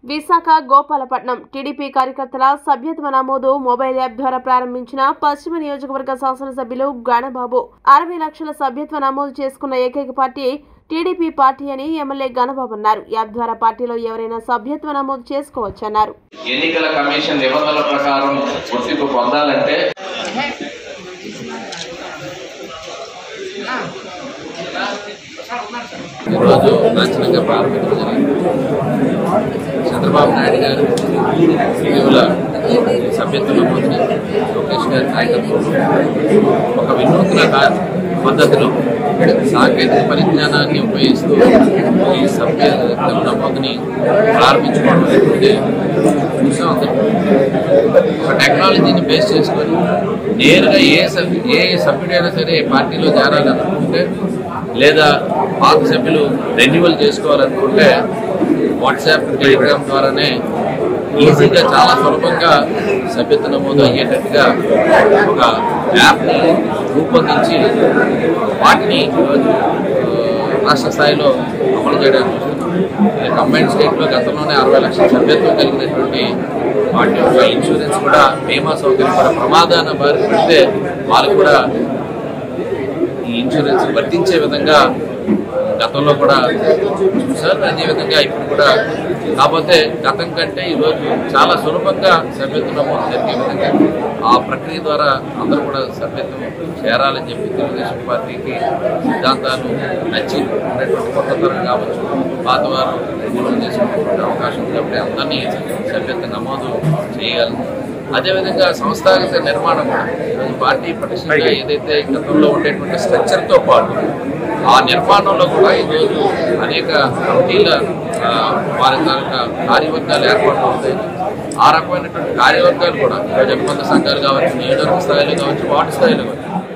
Visakha Gopalapatnam TDP కార్యకర్తల సభ్యత్వ నమోదు మొబైల్ యాప్ ద్వారా ప్రారంభించిన పశ్చిమ నియోజకవర్గ శాసనసభ్యులు గణబాబు అరవై లక్షల సభ్యత్వ నమోదు చేసుకున్న ఏకైక పార్టీ టీడీపీ పార్టీ అని ఎమ్మెల్యే గణబాబు అన్నారు యాప్ ద్వారా పార్టీలో ఎవరైనా సభ్యత్వ నమోదు చేసుకోవచ్చన్నారు ఎన్నికల కమిషన్ నిబంధనల ప్రకారం గుర్తింపు పొందాలంటే ఈరోజు లాంఛనంగా ప్రారంభించడం జరిగింది చంద్రబాబు నాయుడు గారు ఇటీవల సభ్యత్వ నమోదుని లోకేష్ గారి నాయకత్వంలో ఒక వినూత్న కా- పద్ధతిలో సాంకేతిక పరిజ్ఞానాన్ని ఉపయోగిస్తూ ఈ సభ్యత్వ నమోదుని ప్రారంభించుకోవడం అనేటువంటి చూసాం అందరం. ఒక టెక్నాలజీని బేస్ చేసుకొని నేరుగా ఏ సభ్యు ఏ సభ్యుడైనా సరే పార్టీలో చేరాలనుకుంటే లేదా పాత సభ్యులు రెన్యువల్ చేసుకోవాలనుకుంటే వాట్సాప్ టెలిగ్రామ్ ద్వారానే ఈజీగా చాలా సులభంగా సభ్యత్వ నమోదు అయ్యేటట్టుగా ఒక యాప్ని రూపొందించి వాటిని ఈరోజు ఆ, రాష్ట్ర స్థాయిలో అమలు చేయడానికి చూస్తున్నాం కంబైన్ స్టేట్లో గతంలోనే అరవై లక్షల సభ్యత్వం కలిగినటువంటి వాటి యొక్క ఇన్సూరెన్స్ కూడా బీమా సౌకర్యం కూడా ప్రమాదాన బారి పెడితే వాళ్ళకు కూడా ఈ ఇన్సూరెన్స్ వర్తించే విధంగా గతంలో కూడా చూశారు అదేవిధంగా ఇప్పుడు కూడా కాకపోతే గతం కంటే ఈరోజు చాలా సులభంగా సభ్యత్వం నమోదు జరిగే విధంగా ఆ ప్రక్రియ ద్వారా అందరూ కూడా సభ్యత్వం చేరాలని చెప్పి తెలుగుదేశం పార్టీకి సిద్ధాంతాలు నచ్చి ఉన్నటువంటి కొత్త తరం కావచ్చు పాత వారు మూలం చేసుకునేటువంటి అవకాశం ఉంది కాబట్టి అందరినీ సభ్యత్వ నమోదు చేయగలరు అదేవిధంగా సంస్థాగత నిర్మాణం కూడా ఈరోజు పార్టీ పటిష్టంగా ఏదైతే గతంలో ఉండేటువంటి స్ట్రక్చర్తో పాటు ఆ నిర్మాణంలో కూడా ఈరోజు అనేక కమిటీల ఆ, వారి తాలూకా కార్యవర్గాలు ఏర్పాటు అవుతాయి ఆ రకమైనటువంటి కార్యవర్గాలు కూడా ఈరోజు అనుబంధ సంఘాలు కావచ్చు నియోజకవర్గ స్థాయిలో కావచ్చు వార్డు స్థాయిలో కావచ్చు